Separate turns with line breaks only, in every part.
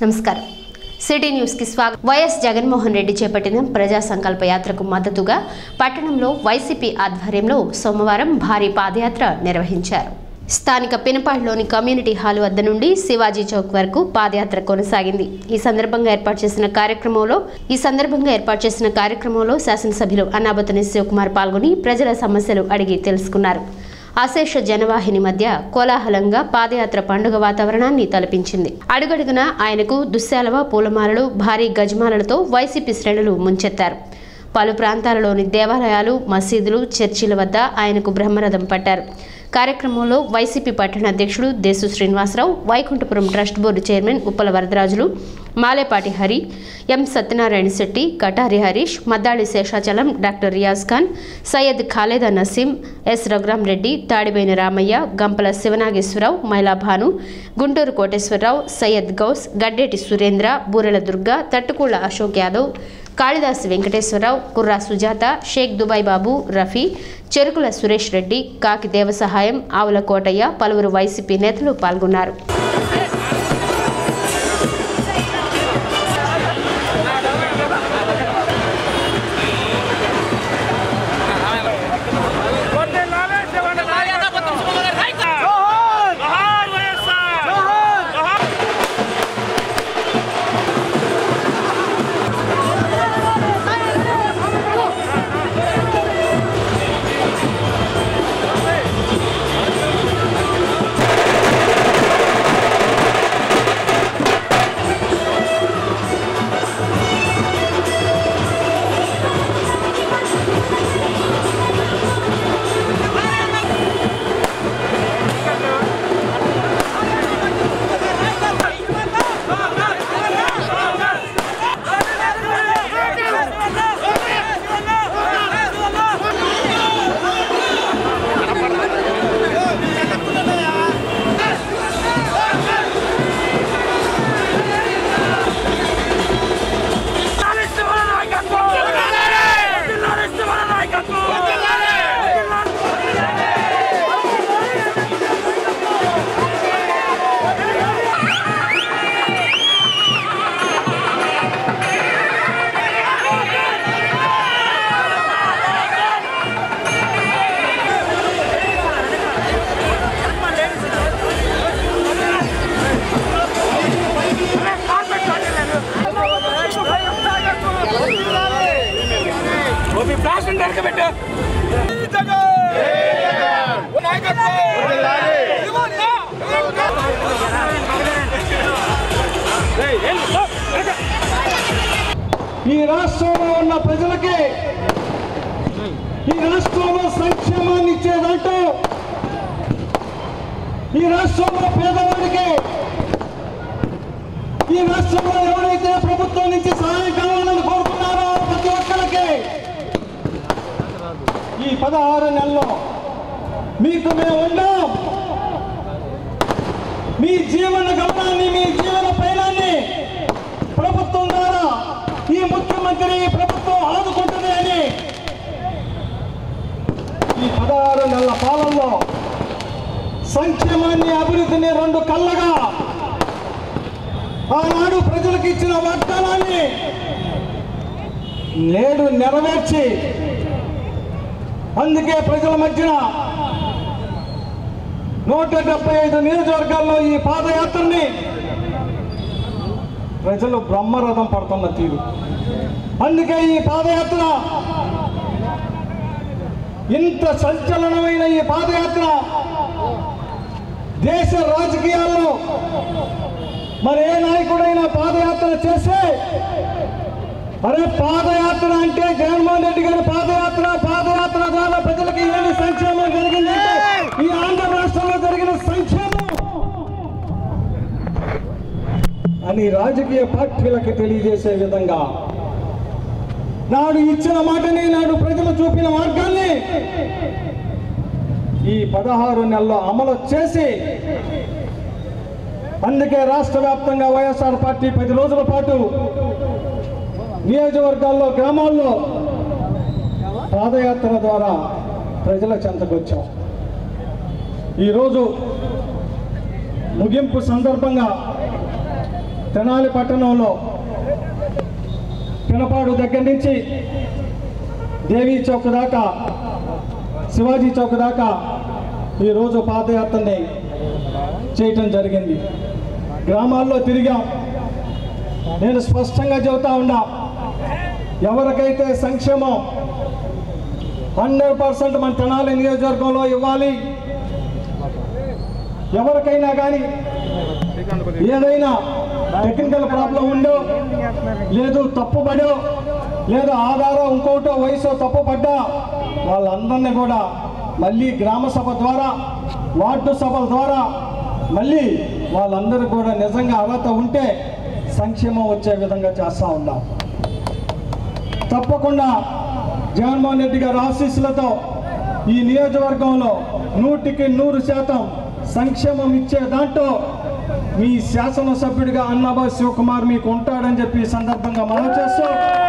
నమస్కారం సిటీ న్యూస్కి స్వాగతం వైఎస్ జగన్మోహన్ రెడ్డి చేపట్టిన ప్రజా సంకల్ప యాత్రకు మద్దతుగా పట్టణంలో వైసీపీ ఆధ్వర్యంలో సోమవారం భారీ పాదయాత్ర నిర్వహించారు స్థానిక పినపాడులోని కమ్యూనిటీ హాల్ వద్ద నుండి శివాజీ చౌక్ వరకు పాదయాత్ర కొనసాగింది ఈ సందర్భంగా ఏర్పాటు చేసిన కార్యక్రమంలో ఈ సందర్భంగా ఏర్పాటు చేసిన కార్యక్రమంలో శాసనసభ్యులు అన్నాబతుని శివకుమార్ పాల్గొని ప్రజల సమస్యలు అడిగి తెలుసుకున్నారు అశేష జనవాహిని మధ్య కోలాహలంగా పాదయాత్ర పండుగ వాతావరణాన్ని తలపించింది అడుగడుగున ఆయనకు దుశ్శాలవ పూలమాలలు భారీ గజమాలలతో వైసీపీ శ్రేణులు ముంచెత్తారు పలు ప్రాంతాలలోని దేవాలయాలు మసీదులు చర్చిల వద్ద ఆయనకు బ్రహ్మరథం పట్టారు కార్యక్రమంలో వైసీపీ పట్టణ అధ్యక్షుడు Desu Srinivasa Rao Vaikunthapuram trust board chairman Uppala Varadarajulu Malepati Hari M Satyanarayana Setty Katari Harish Maddali Seshachalam doctor Riyaz Khan Syed Khaleda Naseem S Raghuram Reddy Tadibaina Ramaiah Gampala Sivanageswara Rao Maila Bhanu Guntur Koteswara Rao Syed Ghouse Gaddeti Surendra Burela Durga Thattukulla Ashok Yadav Kalidas Venkateswara Rao Kurra Sujatha Sheikh Dubai Babu Rafi Cherukula Suresh Reddy Kaki Devasahayam ఆవుల కోటయ్య పలువురు వైసీపీ నేతలు పాల్గొన్నారు
ఫ్లాష్ ఉంటే పెట్టు
ఈ రాష్ట్రంలో ఉన్న ప్రజలకి ఈ రాష్ట్రంలో సంక్షేమాన్ని ఇచ్చేదంటూ ఈ రాష్ట్రంలో పేదవాడికి ఈ రాష్ట్రంలో ఎవరైతే ప్రభుత్వం నుంచి సహాయం కావాలని కోరుకున్నారో ప్రతి ఒక్కరికి ఈ పదహారు నెలల్లో మీకు మేము ఉన్నాం మీ జీవన గమనాన్ని మీ జీవన పయనాన్ని ప్రభుత్వం ద్వారా ఈ ముఖ్యమంత్రి ఈ ప్రభుత్వం ఆదుకుంటుంది అని ఈ పదహారు నెలల పాలనలో సంక్షేమాన్ని అభివృద్ధిని రెండు కళ్ళగా ఆనాడు ప్రజలకు ఇచ్చిన వాగ్దానాన్ని నేడు నెరవేర్చి అందుకే ప్రజల మధ్యన నూట డెబ్బై ఐదు నియోజకవర్గాల్లో ఈ పాదయాత్రని ప్రజలు బ్రహ్మరథం పడుతున్న తీరు అందుకే ఈ పాదయాత్ర ఇంత సంచలనమైన ఈ పాదయాత్ర దేశ రాజకీయాల్లో మరి ఏ నాయకుడైనా పాదయాత్ర చేస్తే అరే పాదయాత్ర అంటే జగన్మోహన్ రెడ్డి గారి పాదయాత్ర పాదయాత్ర ద్వారా ప్రజలకు ఏమి సంక్షేమం జరిగిందంటే ఈ ఆంధ్ర రాష్ట్రంలో జరిగిన సంక్షేమం అని రాజకీయ పార్టీలకు తెలియజేసే విధంగా నాడు ఇచ్చిన మాటని నాడు ప్రజలు చూపిన మార్గాన్ని ఈ పదహారు నెలల్లో అమలు చేసి అందుకే రాష్ట్ర వ్యాప్తంగా వైఎస్ఆర్ పార్టీ పది రోజుల పాటు నియోజకవర్గాల్లో గ్రామాల్లో పాదయాత్ర ద్వారా ప్రజల చెంతకొచ్చాం ఈరోజు ముగింపు సందర్భంగా తెనాలి పట్టణంలో పినపాడు దగ్గర నుంచి దేవీ చౌక్ దాకా శివాజీ చౌక్ దాకా ఈరోజు పాదయాత్రని చేయటం జరిగింది గ్రామాల్లో తిరిగాం నేను స్పష్టంగా చెబుతా ఉన్నా ఎవరికైతే సంక్షేమం హండ్రెడ్ పర్సెంట్ మన తెనాలి నియోజకవర్గంలో ఇవ్వాలి ఎవరికైనా కానీ ఏదైనా టెక్నికల్ ప్రాబ్లం ఉందో లేదు తప్పుపడో లేదు ఆధారం ఇంకోటో వయసు తప్పుపడ్డా వాళ్ళందరినీ కూడా మళ్ళీ గ్రామ సభ ద్వారా వార్డు సభల ద్వారా మళ్ళీ వాళ్ళందరూ కూడా నిజంగా అర్హత ఉంటే సంక్షేమం వచ్చే విధంగా చేస్తూ ఉన్నాం తప్పకుండా జగన్మోహన్ రెడ్డి గారి ఆశీస్సులతో ఈ నియోజకవర్గంలో నూటికి నూరు శాతం సంక్షేమం ఇచ్చే దాంట్లో మీ శాసనసభ్యుడిగా అన్నాబా శివకుమార్ మీకు ఉంటాడని చెప్పి ఈ సందర్భంగా మనం చేస్తూ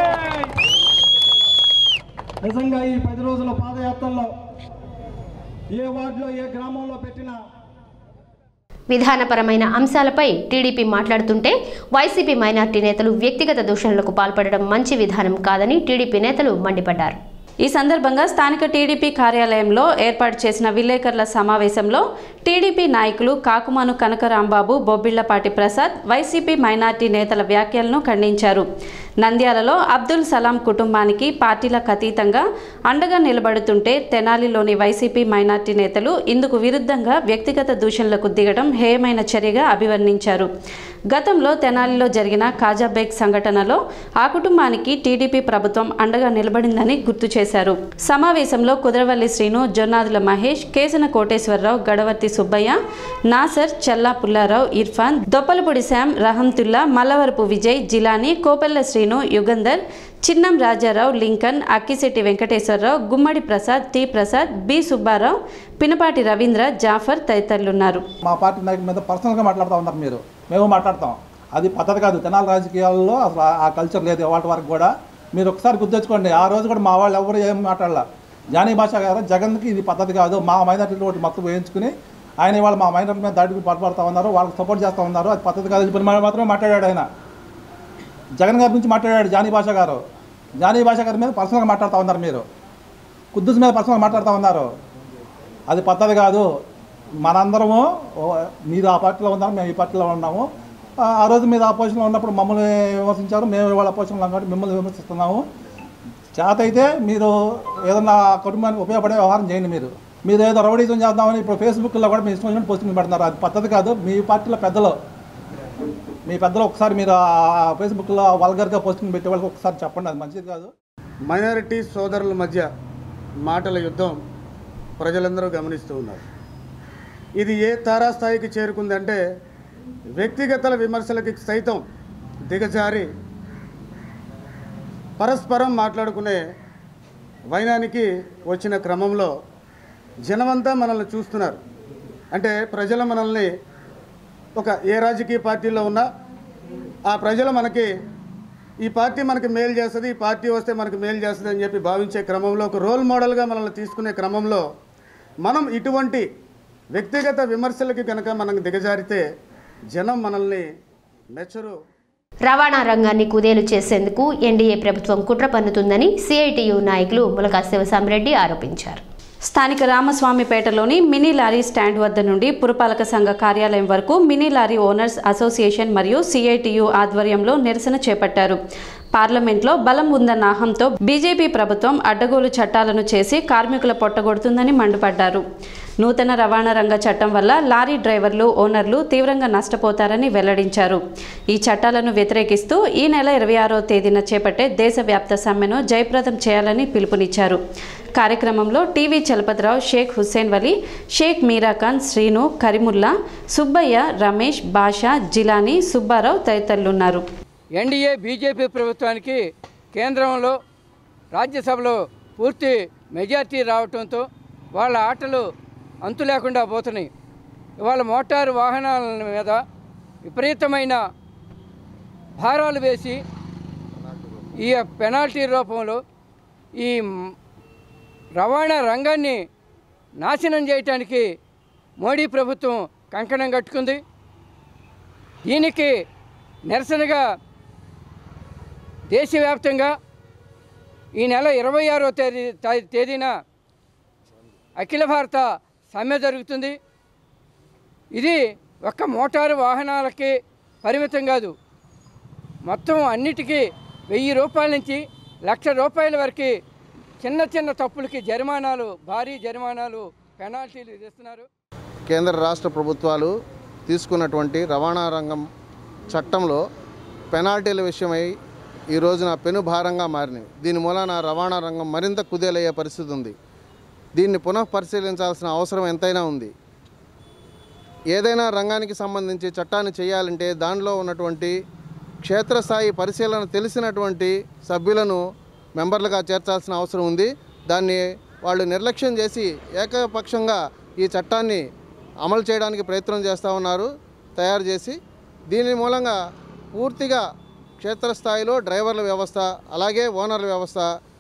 నిజంగా ఈ పది రోజుల పాదయాత్రలో ఏ వార్డులో ఏ గ్రామంలో పెట్టినా
విధానపరమైన అంశాలపై టీడీపీ మాట్లాడుతుంటే వైసీపీ మైనార్టీ నేతలు వ్యక్తిగత దూషణలకు పాల్పడడం మంచి విధానం కాదని టీడీపీ నేతలు మండిపడ్డారు
ఈ సందర్భంగా స్థానిక టీడీపీ కార్యాలయంలో ఏర్పాటు చేసిన విలేకరుల సమావేశంలో టీడీపీ నాయకులు కాకుమాను కనకరాంబాబు బొబ్బిళ్లపాటి ప్రసాద్ వైసీపీ మైనార్టీ నేతల వ్యాఖ్యలను ఖండించారు నంద్యాలలో అబ్దుల్ సలాం కుటుంబానికి పార్టీలకు అతీతంగా అండగా నిలబడుతుంటే తెనాలిలోని వైసీపీ మైనార్టీ నేతలు ఇందుకు విరుద్ధంగా వ్యక్తిగత దూషణలకు దిగడం హేయమైన చర్యగా అభివర్ణించారు గతంలో తెనాలిలో జరిగిన కాజాబేగ్ సంఘటనలో ఆ కుటుంబానికి టీడీపీ ప్రభుత్వం అండగా నిలబడిందని గుర్తు చేశారు సమావేశంలో Kudaravalli Srinu Jonnadula Mahesh Kesana Koteswara Rao Gadavarthi Subbaiah Nasar Challa Pulla Rao Irfan Doppalapudi Shyam Rahamtullah Mallavarapu Vijay Jilani Kopella Srinu Yugandhar Chinnam Raja Rao Lincoln Akkisetti Venkateswara Rao Gummadi Prasad T Prasad B Subba Rao Pinapati Ravindra Jafar తదితరులున్నారు
మా పార్టీ నాయకుల మీద పర్సనల్గా మాట్లాడుతూ ఉన్నారు మీరు మేము మాట్లాడతాం అది పద్ధతి కాదు తెనాలి రాజకీయాల్లో అసలు ఆ- ఆ కల్చర్ లేదు వాటి వరకు కూడా మీరు ఒకసారి గుర్తుంచుకోండి ఆ రోజు కూడా మా వాళ్ళు ఎవరు ఏం మాట్లాడాల జానీ భాష గారు జగన్కి ఇది పద్ధతి కాదు మా మైనార్టీ ఒకటి మొత్తం వేయించుకుని ఆయన ఇవాళ మా మైనార్టీ మీద దాడికి పాల్పడుతూ ఉన్నారు వాళ్ళకి సపోర్ట్ చేస్తూ ఉన్నారు అది పద్ధతి కాదు ఇప్పుడు మాత్రమే మాట్లాడాడు ఆయన జగన్ గారి నుంచి మాట్లాడాడు జానీ భాష గారు జానీ భాష గారి మీద పర్సనల్గా మాట్లాడుతూ ఉన్నారు మీరు కుద్దుస్ మీద పర్సనల్గా మాట్లాడుతూ ఉన్నారు అది పద్ధతి కాదు మనందరము ఓ, మీరు ఆ పార్టీలో ఉన్నారు మేము ఈ పార్టీలో ఉన్నాము ఆ ఆ రోజు మీరు ఆపోజిషన్లో ఉన్నప్పుడు మమ్మల్ని విమర్శించారు మేము ఇవాళ ఆపోజిషన్లో ఉన్నాం కాబట్టి మిమ్మల్ని విమర్శిస్తున్నాము చేత అయితే మీరు ఏదన్నా కుటుంబానికి ఉపయోగపడే వ్యవహారం చేయండి మీరు మీరు ఏదో రౌడీజం చేద్దామని ఇప్పుడు ఫేస్బుక్లో కూడా మీ ఇష్టం వచ్చినట్టు పోస్టింగ్ పెడుతున్నారు అది పద్ధతి కాదు మీ పార్టీలో పెద్దలు మీ పెద్దలు ఒకసారి మీరు ఆ ఫేస్బుక్లో వల్గర్గా పోస్టింగ్ పెట్టే వాళ్ళకి ఒకసారి చెప్పండి అది మంచిది కాదు
మైనారిటీ సోదరుల మధ్య మాటల యుద్ధం ప్రజలందరూ గమనిస్తూ ఉన్నారు ఇది ఏ తారాస్థాయికి చేరుకుందంటే వ్యక్తిగత విమర్శలకి సైతం దిగజారి పరస్పరం మాట్లాడుకునే వైనానికి వచ్చిన క్రమంలో జనమంతా మనల్ని చూస్తున్నారు అంటే ప్రజలు మనల్ని ఒక ఏ రాజకీయ పార్టీలో ఉన్నా ఆ ప్రజలు మనకి ఈ పార్టీ మనకి మేలు చేస్తుంది ఈ పార్టీ వస్తే మనకి మేలు చేస్తుంది అని చెప్పి భావించే క్రమంలో ఒక రోల్ మోడల్గా మనల్ని తీసుకునే క్రమంలో మనం ఇటువంటి వ్యక్తిగత విమర్శలకి కనుక మనం దిగజారితే జనం మనల్ని మెచ్చరు
రవాణా రంగాన్ని కుదేలు చేసేందుకు ఎన్డీఏ ప్రభుత్వం కుట్ర పన్నుతుందని సిఐటియు నాయకులు ములకా శివసామిరెడ్డి ఆరోపించారు
స్థానిక రామస్వామిపేటలోని మినీ లారీ స్టాండ్ వద్ద నుండి పురపాలక సంఘ కార్యాలయం వరకు మినీ లారీ ఓనర్స్ అసోసియేషన్ మరియు సిఐటియు ఆధ్వర్యంలో నిరసన చేపట్టారు పార్లమెంట్లో బలం ఉందన్న ఆహంతో బీజేపీ ప్రభుత్వం అడ్డగోలు చట్టాలను చేసి కార్మికుల పొట్టగొడుతుందని మండిపడ్డారు నూతన రవాణా రంగ చట్టం వల్ల లారీ డ్రైవర్లు ఓనర్లు తీవ్రంగా నష్టపోతారని వెల్లడించారు ఈ చట్టాలను వ్యతిరేకిస్తూ ఈ నెల ఇరవై ఆరో తేదీన చేపట్టే దేశవ్యాప్త సమ్మెను జయప్రదం చేయాలని పిలుపునిచ్చారు కార్యక్రమంలో టీవీ చలపతిరావు షేక్ హుస్సేన్ వలీ షేక్ మీరాఖాన్ శ్రీను కరిముల్లా సుబ్బయ్య రమేష్ బాషా జిలానీ సుబ్బారావు తదితరులున్నారు
ఎన్డీఏ బీజేపీ ప్రభుత్వానికి కేంద్రంలో రాజ్యసభలో పూర్తి మెజార్టీ రావడంతో వాళ్ళ ఆటలు అంతు లేకుండా పోతున్నాయి ఇవాళ మోటారు వాహనాల మీద విపరీతమైన భారాలు వేసి ఈ పెనాల్టీ రూపంలో ఈ రవాణా రంగాన్ని నాశనం చేయటానికి మోడీ ప్రభుత్వం కంకణం కట్టుకుంది దీనికి నిరసనగా దేశవ్యాప్తంగా ఈ నెల ఇరవై ఆరో తేదీ తా- తేదీన అఖిల భారత సమ్మె జరుగుతుంది ఇది ఒక్క మోటారు వాహనాలకి పరిమితం కాదు మొత్తం అన్నిటికీ వెయ్యి రూపాయల నుంచి లక్ష రూపాయల వరకు చిన్న చిన్న తప్పులకి జరిమానాలు భారీ జరిమానాలు పెనాల్టీలు విధిస్తున్నారు
కేంద్ర రాష్ట్ర ప్రభుత్వాలు తీసుకున్నటువంటి రవాణా రంగం చట్టంలో పెనాల్టీల విషయమై ఈ రోజున పెను భారంగా మారినాయి దీని మూలాన రవాణా రంగం మరింత కుదేలయ్యే పరిస్థితి ఉంది దీన్ని పునః పరిశీలించాల్సిన అవసరం ఎంతైనా ఉంది ఏదైనా రంగానికి సంబంధించి చట్టాన్ని చేయాలంటే దానిలో ఉన్నటువంటి క్షేత్రస్థాయి పరిశీలన తెలిసినటువంటి సభ్యులను మెంబర్లుగా చేర్చాల్సిన అవసరం ఉంది దాన్ని వాళ్ళు నిర్లక్ష్యం చేసి ఏకపక్షంగా ఈ చట్టాన్ని అమలు చేయడానికి ప్రయత్నం చేస్తూ ఉన్నారు తయారు చేసి దీని మూలంగా పూర్తిగా క్షేత్రస్థాయిలో డ్రైవర్ల వ్యవస్థ అలాగే ఓనర్ల వ్యవస్థ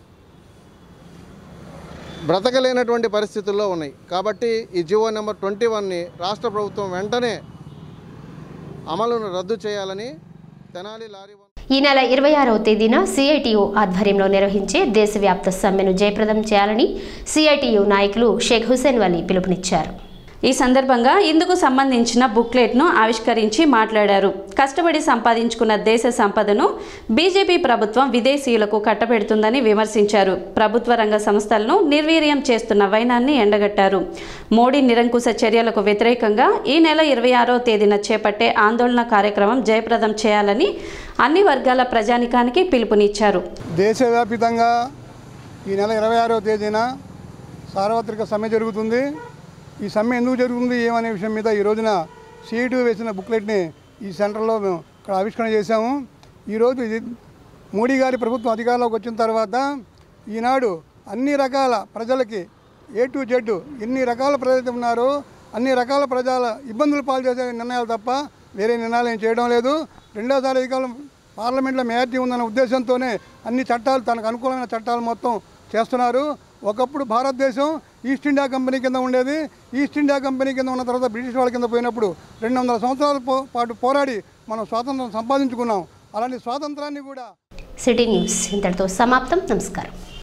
బ్రతకలేనటువంటి పరిస్థితుల్లో ఉన్నాయి కాబట్టి ఈ జివో నెంబర్ ట్వంటీ వన్ని రాష్ట్ర ప్రభుత్వం వెంటనే అమలును రద్దు చేయాలని తెనాలి లారీ వన్
ఈ నెల ఇరవై ఆరవ తేదీన సిఐటియు ఆధ్వర్యంలో నిర్వహించే దేశవ్యాప్త సమ్మెను జయప్రదం చేయాలని సిఐటియు నాయకులు షేక్ హుసేన్ వలీ పిలుపునిచ్చారు
ఈ సందర్భంగా ఇందుకు సంబంధించిన బుక్లెట్ను ఆవిష్కరించి మాట్లాడారు కష్టపడి సంపాదించుకున్న దేశ సంపదను బీజేపీ ప్రభుత్వం విదేశీయులకు కట్టబెడుతుందని విమర్శించారు ప్రభుత్వ రంగ సంస్థలను నిర్వీర్యం చేస్తున్న వైనాన్ని ఎండగట్టారు మోడీ నిరంకుశ చర్యలకు వ్యతిరేకంగా ఈ నెల ఇరవై ఆరో తేదీన చేపట్టే ఆందోళన కార్యక్రమం జయప్రదం చేయాలని అన్ని వర్గాల ప్రజానికానికి పిలుపునిచ్చారు
దేశవ్యాపితంగా ఈ నెల ఇరవై ఆరవ తేదీన సార్వత్రిక సమ్మె జరుగుతుంది ఈ సమ్మె ఎందుకు జరుగుతుంది ఏమనే విషయం మీద ఈ రోజున సీటు వేసిన బుక్లెట్ని ఈ సెంటర్లో మేము ఇక్కడ ఆవిష్కరణ చేశాము ఈరోజు ఇది మోడీ గారి ప్రభుత్వం అధికారంలోకి వచ్చిన తర్వాత ఈనాడు అన్ని రకాల ప్రజలకి ఏ టు జెడ్ ఎన్ని రకాల ప్రజలు ఉన్నారో అన్ని రకాల ప్రజల ఇబ్బందులు పాలు చేసే నిర్ణయాలు తప్ప వేరే నిర్ణయాలు ఏం చేయడం లేదు రెండోసారి అధికారం పార్లమెంట్లో మేయారిటీ ఉందన్న ఉద్దేశంతోనే అన్ని చట్టాలు తనకు అనుకూలమైన చట్టాలు మొత్తం చేస్తున్నారు ఒకప్పుడు భారతదేశం ఈస్ట్ ఇండియా కంపెనీ కింద ఉండేది ఈస్ట్ ఇండియా కంపెనీ కింద ఉన్న తర్వాత బ్రిటిష్ వాళ్ళ కింద పోయినప్పుడు రెండు వందల సంవత్సరాల పో- పాటు పోరాడి మనం స్వాతంత్రం సంపాదించుకున్నాం అలాంటి స్వాతంత్రాన్ని కూడా
సిటీ న్యూస్ ఇంతటితో సమాప్తం నమస్కారం